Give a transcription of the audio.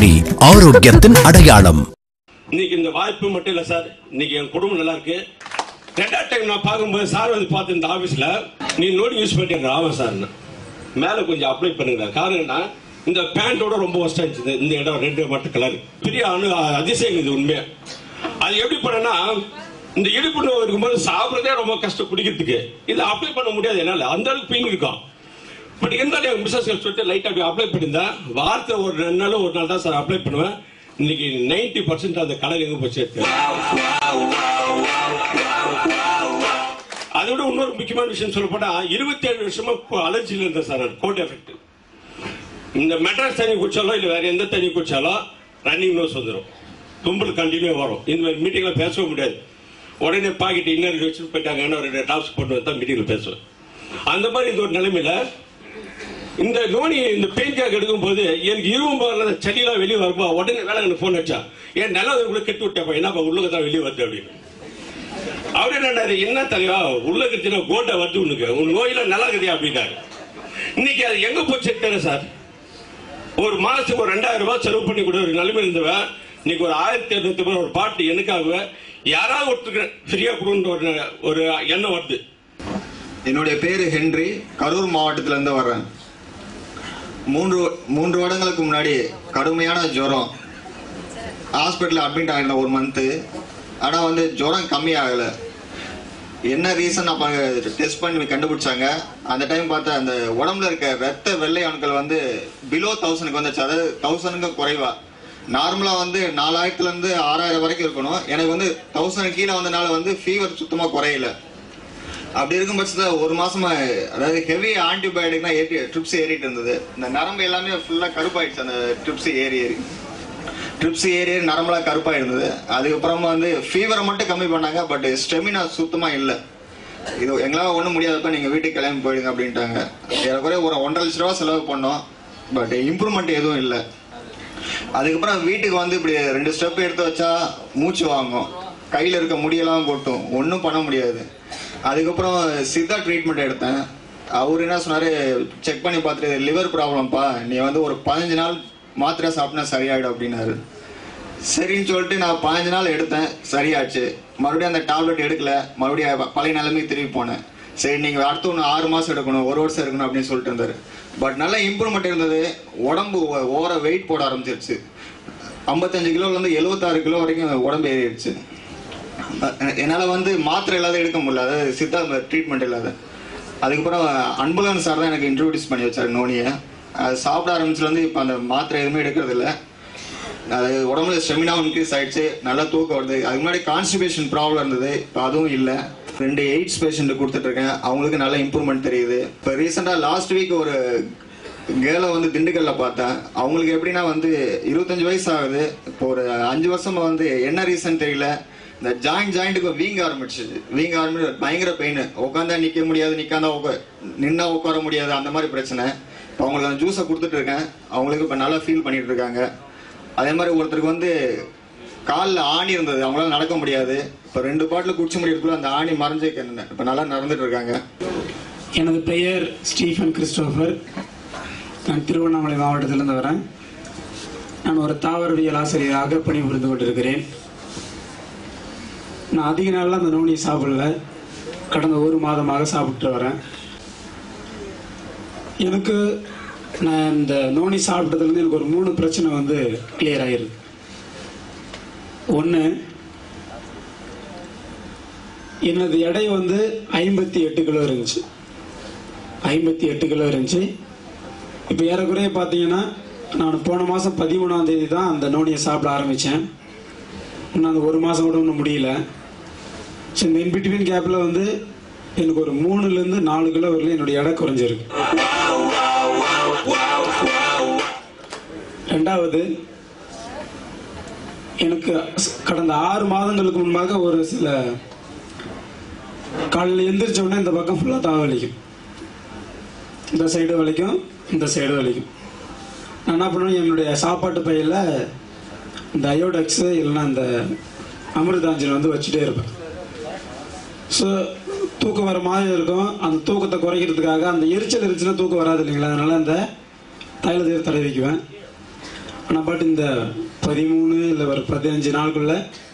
noni ஆரோக்கியத்தின் அடையாளம் இன்னைக்கு இந்த வாய்ப்பு மட்டும் இல்ல சார் இன்னைக்கு என் குடும்பம் நல்லா இருக்கு ரெண்டாவது டைம் நான் பார்க்கும்போது சார் வந்து பார்த்து இந்த ஆபீஸ்ல நீ நோடி யூஸ் பண்ணிட்டு ஆமாம் சார் மேல கொஞ்சம் அப்ளை பண்ணுங்க காரணம் என்ன இந்த பேண்டோட ரொம்ப ஒஸ்டா இருந்துச்சு இந்த இடம் ரெண்டு மட்டும் கலர் பெரிய அணு அதிசயம் இது உண்மையா அது எப்படி பண்ணனா இந்த இடுப்பு நோய் இருக்கும்போது சாப்பிடுறதே ரொம்ப கஷ்டம் குடிக்கிறதுக்கு இதை அப்ளை பண்ண முடியாது என்னால அந்த அளவுக்கு பெயின் இருக்கும் பட் இருந்தாலும் என் பிசினஸ் சொல்லிட்டு லைட் அப்படி அப்ளை பண்ணியிருந்தேன் வாரத்தில் ஒரு ரெண்டு நாள் ஒரு நாள் தான் சார் அப்ளை பண்ணுவேன் இன்னைக்கு நைன்டி பர்சன்ட் அந்த கலர் எங்க போச்சு இருக்கு அதை விட இன்னொரு முக்கியமான விஷயம் சொல்ல போனா இருபத்தி ஏழு வருஷமா அலர்ஜியில் இருந்தேன் சார் கோல்ட் எஃபெக்ட் இந்த மெட்ராஸ் தண்ணி குடிச்சாலோ இல்லை வேற எந்த தண்ணி குடிச்சாலும் ரன்னிங் நோஸ் வந்துடும் தும்பல் கண்டினியூ வரும் இந்த மாதிரி மீட்டிங்ல பேசவே முடியாது உடனே பாக்கெட் இன்னர் வச்சுட்டு போயிட்டாங்கன்னா ஒரு ரெண்டு டாப்ஸ் போட்டு வந்து தான் மீட்டிங்ல பேசுவேன் அந்த மாதிரி இந்த ஒரு நிலைமையில இந்த நோனி இந்த பெயின் கேக் எடுக்கும் போது எனக்கு இருபது செடியெல்லாம் வெளியே வரும்போ உடனே வேலை எனக்கு ஃபோன் வச்சா என் நிலம் அதுக்குள்ள கெட்டு விட்டேப்பா என்னப்பா உள்ளுக்கு தான் வெளியே வருது அப்படின்னு அவரே என்ன என்ன தலைவா உள்ள கத்தினா கோட்டை வருது உனக்கு உன் நோயில நல்லா இருக்குதியா அப்படின்னாரு இன்னைக்கு அது எங்க போச்சு தெரியல சார் ஒரு மாசத்துக்கு ஒரு ரெண்டாயிரம் ரூபாய் செலவு பண்ணி கூட ஒரு நிலைமை இருந்தவன் இன்னைக்கு ஒரு ஆயிரத்தி இரநூத்தி ரூபாய் ஒரு பாட்டு எனக்காக யாராவது ஒருத்தருக்கு ஃப்ரீயா கொடுன்ற ஒரு ஒரு எண்ணம் வருது என்னுடைய பேரு ஹென்றி கரூர் மாவட்டத்துல இருந்து வர்றேன் மூன்று மூன்று வருடங்களுக்கு முன்னாடி கடுமையான ஜுரம் ஹாஸ்பிட்டலில் அட்மிட் ஆகிருந்தேன் ஒரு மந்த்து ஆனால் வந்து ஜுரம் கம்மி ஆகலை என்ன ரீசன் அப்போ டெஸ்ட் பண்ணி கண்டுபிடிச்சாங்க அந்த டைம் பார்த்தா அந்த உடம்புல இருக்க ரத்த வெள்ளை அணுக்கள் வந்து பிலோ தௌசண்ட்க்கு வந்துச்சு அதாவது தௌசண்ட்க்கு குறைவா நார்மலாக வந்து நாலாயிரத்துலேருந்து ஆறாயிரம் வரைக்கும் இருக்கணும் எனக்கு வந்து தௌசண்ட் கீழே வந்தனால வந்து ஃபீவர் சுத்தமாக குறையல அப்படி இருக்கும் பட்சத்தில் ஒரு மாசமா அதாவது ஹெவி ஆன்டிபயோட்டிக் தான் ஏறி ட்ரிப்ஸ் ஏறிட்டு இருந்தது இந்த நரம்பு எல்லாமே ஃபுல்லாக கருப்பாயிடுச்சு அந்த ட்ரிப்ஸ் ஏறி ஏறி ட்ரிப்ஸ் ஏறி ஏறி நரம்பெல்லாம் கருப்பாக இருந்தது அதுக்கப்புறமா வந்து ஃபீவரை மட்டும் கம்மி பண்ணாங்க பட் ஸ்டெமினா சுத்தமாக இல்லை இது எங்களால் ஒன்றும் முடியாதப்ப நீங்கள் வீட்டுக்கு கிளம்பி போயிடுங்க அப்படின்ட்டாங்க ஏறக்குறைய ஒரு ஒன்றரை லட்ச ரூபா செலவு பண்ணோம் பட் இம்ப்ரூவ்மெண்ட் எதுவும் இல்லை அதுக்கப்புறம் வீட்டுக்கு வந்து இப்படி ரெண்டு ஸ்டெப் எடுத்து வச்சா மூச்சு வாங்கும் கையில் இருக்க முடியெல்லாம் கொட்டும் ஒன்றும் பண்ண முடியாது அதுக்கப்புறம் சித்தா ட்ரீட்மெண்ட் எடுத்தேன் அவர் என்ன சொன்னார் செக் பண்ணி பார்த்துட்டு லிவர் ப்ராப்ளம்ப்பா நீ வந்து ஒரு பதினஞ்சு நாள் மாத்திரை சாப்பிட்டா சரியாயிடும் அப்படின்னாரு சரின்னு சொல்லிட்டு நான் பதினஞ்சு நாள் எடுத்தேன் சரியாச்சு மறுபடியும் அந்த டேப்லெட் எடுக்கல மறுபடியும் ப- பழைய நிலைமைக்கு திரும்பி போனேன் சரி நீங்கள் அடுத்து ஒன்று ஆறு மாதம் எடுக்கணும் ஒரு வருஷம் எடுக்கணும் அப்படின்னு சொல்லிட்டு இருந்தாரு பட் நல்ல இம்ப்ரூவ்மெண்ட் இருந்தது உடம்பு ஓவர வெயிட் போட ஆரம்பிச்சிருச்சு ஐம்பத்தஞ்சு கிலோலேருந்து எழுபத்தாறு கிலோ வரைக்கும் உடம்பு ஏறிடுச்சு அஹ் என்னால வந்து மாத்திரை இல்லாத எடுக்க முடியல அதாவது சித்தா ட்ரீட்மெண்ட் இல்லாத அதுக்கப்புறம் அன்புலன் சார் தான் எனக்கு இன்ட்ரோடியூஸ் பண்ணி வச்சார் நோனியை அது சாப்பிட ஆரம்பிச்சுலேருந்து இப்போ அந்த மாத்திரை எதுவுமே எடுக்கிறது இல்ல அது உடம்புல ஸ்டெமினாவும் இன்க்ரீஸ் ஆயிடுச்சு நல்லா தூக்கம் வருது அதுக்கு முன்னாடி கான்ஸ்டிபேஷன் ப்ராப்ளம் இருந்தது இப்போ அதுவும் இல்லை ரெண்டு எய்ட்ஸ் பேஷண்ட் கொடுத்துட்டு இருக்கேன் அவங்களுக்கு நல்ல இம்ப்ரூவ்மெண்ட் தெரியுது இப்போ ரீசெண்டாக லாஸ்ட் வீக் ஒரு கேர்ளை வந்து திண்டுக்கல்ல பார்த்தேன் அவங்களுக்கு எப்படின்னா வந்து இருபத்தஞ்சு வயசு ஆகுது இப்போ ஒரு அஞ்சு வருஷமா வந்து என்ன ரீசன் தெரியல இந்த ஜாயிண்ட் ஜாயிண்ட்டுக்கு வீங்க ஆரம்பிச்சிச்சு வீங்க ஆரம்பிச்சு பயங்கர பெயின் உட்காந்தா நிக்க முடியாது நிக்காந்தா உட்கா நின்னா உட்கார முடியாது அந்த மாதிரி பிரச்சனை இப்போ அவங்களுக்கு அந்த ஜூஸை கொடுத்துட்டு இருக்கேன் அவங்களுக்கு இப்போ நல்லா ஃபீல் பண்ணிட்டு இருக்காங்க அதே மாதிரி ஒருத்தருக்கு வந்து காலில் ஆணி இருந்தது அவங்களால நடக்க முடியாது இப்போ ரெண்டு பாட்டில் குடிச்சு முடியறதுக்குள்ள அந்த ஆணி மறைஞ்சு இப்போ நல்லா நடந்துட்டு இருக்காங்க எனது பெயர் ஸ்டீஃபன் கிறிஸ்டோபர் நான் திருவண்ணாமலை மாவட்டத்திலிருந்து வரேன் நான் ஒரு தாவரவியல் ஆசிரியராக பணிபுரிந்து கொண்டிருக்கிறேன் நான் அதிக நாளில் அந்த நோனி சாப்பிடல கடந்த ஒரு மாதமாக சாப்பிட்டு வரேன் எனக்கு நான் இந்த நோனி சாப்பிட்டதுலேருந்து எனக்கு ஒரு மூணு பிரச்சனை வந்து கிளியர் ஆயிருக்கு ஒன்று எனது எடை வந்து ஐம்பத்தி எட்டு கிலோ இருந்துச்சு ஐம்பத்தி எட்டு கிலோ இருந்துச்சு இப்போ ஏறக்குறைய பார்த்தீங்கன்னா நான் போன மாதம் பதிமூணாம் தேதி தான் அந்த நோனியை சாப்பிட ஆரம்பித்தேன் இன்னும் அந்த ஒரு மாதம் கூட ஒன்றும் முடியல ஸோ இந்த இன்பிட்வீன் கேப்பில் வந்து எனக்கு ஒரு மூணுலேருந்து நாலு கிலோ வரலையும் என்னுடைய எடை குறைஞ்சிருக்கு ரெண்டாவது எனக்கு ஸ்- கடந்த ஆறு மாதங்களுக்கு முன்பாக ஒரு சில காலையில் எந்திரிச்ச உடனே இந்த பக்கம் ஃபுல்லாக தான் வலிக்கும் இந்த சைடு வலிக்கும் இந்த சைடு வலிக்கும் நான் என்ன பண்ணுவேன் என்னுடைய சாப்பாட்டு பையில் இந்த அயோடெக்ஸு இல்லைன்னா இந்த அமிர்தாஞ்சன் வந்து வச்சுட்டே இருப்பேன் ஸோ தூக்கம் வர மாதிரி இருக்கும் அந்த தூக்கத்தை குறைக்கிறதுக்காக அந்த எரிச்சல் இருந்துச்சுன்னா தூக்கம் வராது இல்லைங்களா அதனால அந்த தைலத்தை தடவிக்குவேன் ஆனால் பட் இந்த பதிமூணு இல்லை ஒரு பதினஞ்சு நாளுக்குள்ள